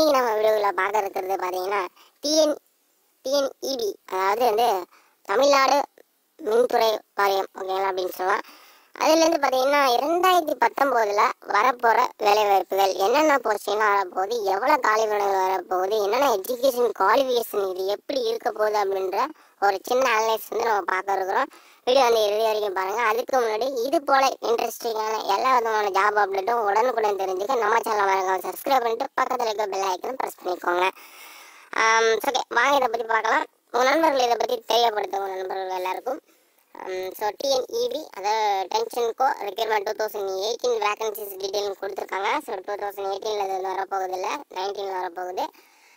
இன்னைக்கு நம்ம வீடியோவில் பார்க்க இருக்கிறது பார்த்தீங்கன்னா டிஎன் டிஎன்இபி அதாவது வந்து தமிழ்நாடு மின்துறை வாரியம் ஓகேங்களா அப்படின்னு சொல்லலாம் அதுலேருந்து பார்த்தீங்கன்னா இரண்டாயிரத்தி பத்தொம்போதில் வரப்போகிற வேலைவாய்ப்புகள் என்னென்ன போஸ்டிங்லாம் வரப்போகுது எவ்வளோ காலி பணிகள் வரப்போகுது என்னென்ன எஜுகேஷன் குவாலிஃபிகேஷன் இது எப்படி இருக்க போகுது அப்படின்ற ஒரு சின்ன அனலைஸ் வந்து நம்ம பார்க்க இருக்கிறோம் வீடியோ வந்து இறுதி வரைக்கும் பாருங்கள் அதுக்கு முன்னாடி இது போல் இன்ட்ரெஸ்டிங்கான எல்லா விதமான ஜாப் அப்டேட்டும் உடனுக்குடன் தெரிஞ்சுக்க நம்ம சேனல் மறக்காம சப்ஸ்கிரைப் பண்ணிட்டு பக்கத்தில் இருக்க பெல் ஐக்கனும் ப்ரெஸ் பண்ணிக்கோங்க ஓகே வாங்க இதை பற்றி பார்க்கலாம் உங்கள் நண்பர்கள் இதை பற்றி தெரியப்படுத்துங்க உங்கள் நண்பர்கள் எல்லாருக்கும் ஸோ டிஎன்இபி அதாவது டென்ஷன்கோ requirement two thousand eighteen vacancies detail கொடுத்துருக்காங்க ஸோ டூ தௌசண்ட் எயிட்டீனில் இது வரப்போகுது இல்லை நைன்டீனில் வரப்போகுது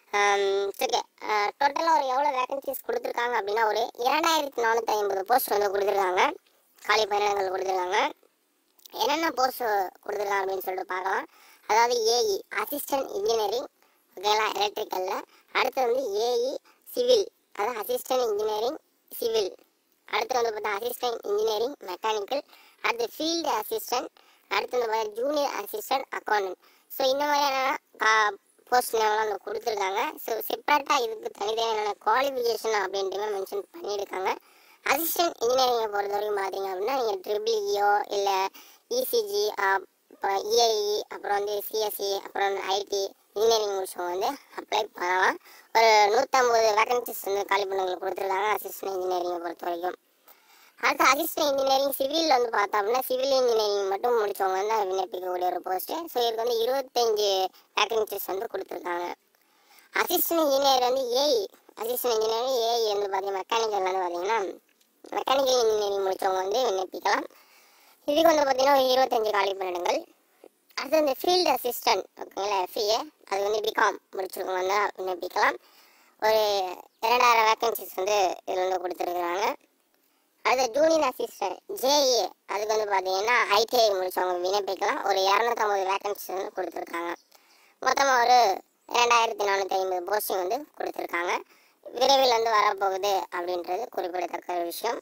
ஓகே டோட்டலாக ஒரு எவ்வளோ வேகன்சிஸ் கொடுத்துருக்காங்க அப்படின்னா ஒரு இரண்டாயிரத்தி நானூற்றி ஐம்பது போஸ்ட் வந்து கொடுத்துருக்காங்க காலி பணியிடங்கள் கொடுத்துருக்காங்க என்னென்ன போஸ்ட் கொடுத்துருக்காங்க அப்படின்னு சொல்லிட்டு பார்க்கலாம் அதாவது ஏஇ அசிஸ்டன்ட் இன்ஜினியரிங் ஓகேங்களா எலக்ட்ரிக்கலில் அடுத்து வந்து ஏஇ சிவில் அதாவது அசிஸ்டன்ட் இன்ஜினியரிங் சிவில் அடுத்து வந்து பார்த்தா அசிஸ்டன்ட் இன்ஜினியரிங் மெக்கானிக்கல் அடுத்து ஃபீல்டு அசிஸ்டன்ட் அடுத்து வந்து பார்த்தா ஜூனியர் அசிஸ்டன்ட் அக்கௌண்டன்ட் ஸோ இந்த மாதிரியான போஸ்ட் லெவலாம் வந்து கொடுத்துருக்காங்க ஸோ செப்பரேட்டாக இதுக்கு தனித்தனியான குவாலிஃபிகேஷன் அப்படின்ட்டு மென்ஷன் பண்ணியிருக்காங்க அசிஸ்டன்ட் இன்ஜினியரிங்கை பொறுத்த வரைக்கும் பார்த்தீங்க அப்படின்னா நீங்கள் ட்ரிபிள் இஓ இல்லை இசிஜி இப்போ இஐஇ அப்புறம் வந்து சிஎஸ்சி அப்புறம் ஐடி இன்ஜினியரிங் முடிச்சவங்க வந்து அப்ளை பண்ணலாம் ஒரு நூற்றம்பது வேகன்சிஸ் வந்து காலி பண்ணவங்களுக்கு கொடுத்துருக்காங்க அசிஸ்டன்ட் இன்ஜினியரிங்கை பொறுத்த வரைக்கும் அடுத்து அசிஸ்டன்ட் இன்ஜினியரிங் சிவில் வந்து பார்த்தோம் அப்படின்னா சிவில் இன்ஜினியரிங் மட்டும் முடிச்சவங்க வந்து விண்ணப்பிக்கக்கூடிய ஒரு போஸ்ட்டு ஸோ இதுக்கு வந்து இருபத்தஞ்சு வேகன்சிஸ் வந்து கொடுத்துருக்காங்க அசிஸ்டன்ட் இன்ஜினியர் வந்து ஏஇ அசிஸ்டன்ட் இன்ஜினியரிங் ஏஇ வந்து பார்த்தீங்கன்னா மெக்கானிக்கல் வந்து பார்த்தீங்கன்னா மெக்கானிக்கல் இன்ஜினியரிங் முடிச்சவங்க வந்து விண்ணப்பிக்கலாம் இதுக்கு வந்து பார்த்தீங்கன்னா ஒரு இருபத்தஞ்சு காலி பணியிடங்கள் அடுத்து இந்த ஃபீல்டு அசிஸ்டன்ட் ஓகேங்களா எஃப்இஏ அது வந்து பிகாம் முடிச்சிருக்கவங்க வந்து விண்ணப்பிக்கலாம் ஒரு இரண்டாயிரம் வேகன்சிஸ் வந்து இதில் வந்து கொடுத்துருக்குறாங்க அடுத்து ஜூனியர் அசிஸ்டன்ட் ஜேஇ அதுக்கு வந்து பார்த்தீங்கன்னா ஐடிஐ முடிச்சவங்க விண்ணப்பிக்கலாம் ஒரு இரநூத்தம்பது வேகன்சிஸ் வந்து கொடுத்துருக்காங்க மொத்தமாக ஒரு இரண்டாயிரத்தி நானூற்றி ஐம்பது போஸ்டிங் வந்து கொடுத்துருக்காங்க விரைவில் வந்து வரப்போகுது அப்படின்றது குறிப்பிடத்தக்க ஒரு விஷயம்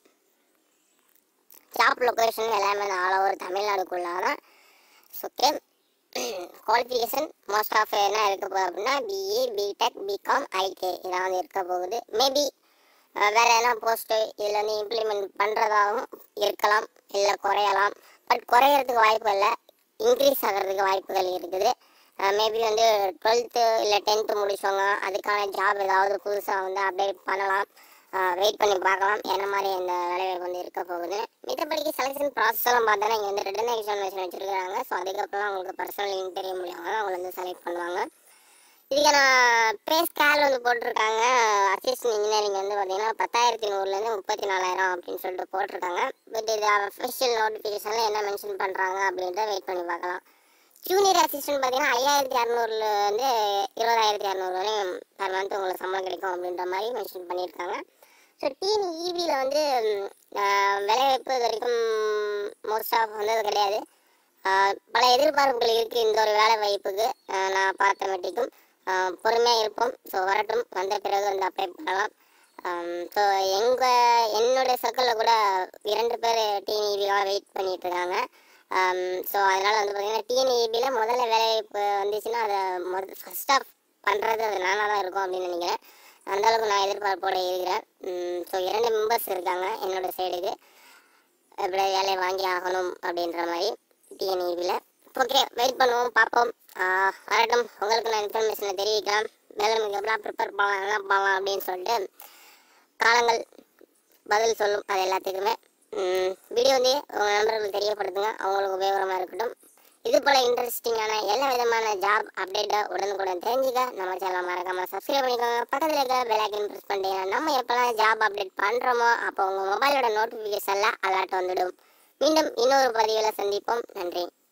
ஜாப் லொக்கேஷன் எல்லாமே வந்து ஆல் ஓவர் தமிழ்நாடுக்குள்ளாக தான் ஓகே குவாலிஃபிகேஷன் மோஸ்ட் ஆஃப் என்ன இருக்க போகுது அப்படின்னா பிஇ பிடெக் பிகாம் ஐடி இதான் வந்து இருக்க போகுது மேபி வேறு எதனா போஸ்ட்டு இதில் வந்து இம்ப்ளிமெண்ட் பண்ணுறதாகவும் இருக்கலாம் இல்லை குறையலாம் பட் குறையறதுக்கு வாய்ப்பு இல்லை இன்க்ரீஸ் ஆகிறதுக்கு வாய்ப்புகள் இருக்குது மேபி வந்து டுவெல்த்து இல்லை டென்த்து முடிச்சவங்க அதுக்கான ஜாப் ஏதாவது புதுசாக வந்து அப்டேட் பண்ணலாம் வெயிட் பண்ணி பார்க்கலாம் என்ன மாதிரி இந்த வேலைவாய்ப்பு வந்து இருக்க போகுது மித்தபடிக்கு செலெக்ஷன் ப்ராசஸ் எல்லாம் பார்த்தோன்னா இங்கே வந்து ரிட்டன் எக்ஸாமினேஷன் வச்சிருக்காங்க ஸோ அதுக்கப்புறம் உங்களுக்கு பர்சனல் இன்டர்வியூ மூலியமாக தான் அவங்களை வந்து செலக்ட் பண்ணுவாங்க இதுக்கான பே ஸ்கேல் வந்து போட்டிருக்காங்க அசிஸ்டன்ட் இன்ஜினியரிங் வந்து பார்த்தீங்கன்னா பத்தாயிரத்தி நூறுலேருந்து முப்பத்தி நாலாயிரம் அப்படின்னு சொல்லிட்டு போட்டிருக்காங்க பட் இது அஃபிஷியல் நோட்டிஃபிகேஷனில் என்ன மென்ஷன் பண்ணுறாங்க அப்படின்றத வெயிட் பண்ணி பார்க்கலாம் ஜூனியர் அசிஸ்டன்ட் பார்த்தீங்கன்னா ஐயாயிரத்தி இரநூறுல வந்து இருபதாயிரத்தி இரநூறு வரையும் பர் மந்த் உங்களுக்கு சம்பளம் கிடைக்கும் அப்படின்ற மாதிரி மென்ஷன் பண்ணியிருக்காங்க ஸோ டீன் ஈவியில் வந்து வேலைவாய்ப்பு இது வரைக்கும் மோஸ்ட் ஆஃப் வந்தது கிடையாது பல எதிர்பார்ப்புகள் இருக்குது இந்த ஒரு வேலை வாய்ப்புக்கு நான் பார்த்த மட்டிக்கும் பொறுமையாக இருப்போம் ஸோ வரட்டும் வந்த பிறகு வந்து அப்ளை பண்ணலாம் ஸோ எங்கள் என்னுடைய சர்க்கிளில் கூட இரண்டு பேர் டிஎன்இபிலாம் வெயிட் பண்ணிட்டு இருக்காங்க ஸோ அதனால் வந்து பார்த்திங்கன்னா டிஎன்இபியில் முதல்ல வேலைவாய்ப்பு வந்துச்சுன்னா அதை முதல் ஃபஸ்ட் ஆஃப் பண்ணுறது அது நானாக தான் இருக்கும் அப்படின்னு நினைக்கிறேன் அந்தளவுக்கு நான் எதிர்பார்ப்போடு இருக்கிறேன் ஸோ இரண்டு மெம்பர்ஸ் இருக்காங்க என்னோட சைடுக்கு எப்படி வேலையை வாங்கி ஆகணும் அப்படின்ற மாதிரி டிஎன்இபியில் ஓகே வெயிட் பண்ணுவோம் பார்ப்போம் வரட்டும் உங்களுக்கு நான் இன்ஃபர்மேஷனை தெரிவிக்கலாம் மேலும் நீங்கள் எப்படிலாம் ப்ரிப்பேர் பண்ணலாம் என்ன பண்ணலாம் அப்படின்னு சொல்லிட்டு காலங்கள் பதில் சொல்லும் அது எல்லாத்துக்குமே வீடியோ வந்து உங்கள் நண்பர்களுக்கு தெரியப்படுத்துங்க அவங்களுக்கு உபயோகமாக இருக்கட்டும் இது போல இன்ட்ரெஸ்டிங்கான எல்லா விதமான ஜாப் அப்டேட்டை உடனுக்குடன் தெரிஞ்சுக்க நம்ம சேனல் மறக்காம சப்ஸ்கிரைப் பண்ணிக்கோங்க பக்கத்தில் இருக்க பெல் ஐக்கன் ப்ரெஸ் பண்ணிட்டீங்கன்னா நம்ம எப்போல்லாம் ஜாப் அப்டேட் பண்ணுறோமோ அப்போ உங்கள் மொபைலோட நோட்டிஃபிகேஷனில் அலர்ட் வந்துடும் மீண்டும் இன்னொரு பதிவில் சந்திப்போம் நன்றி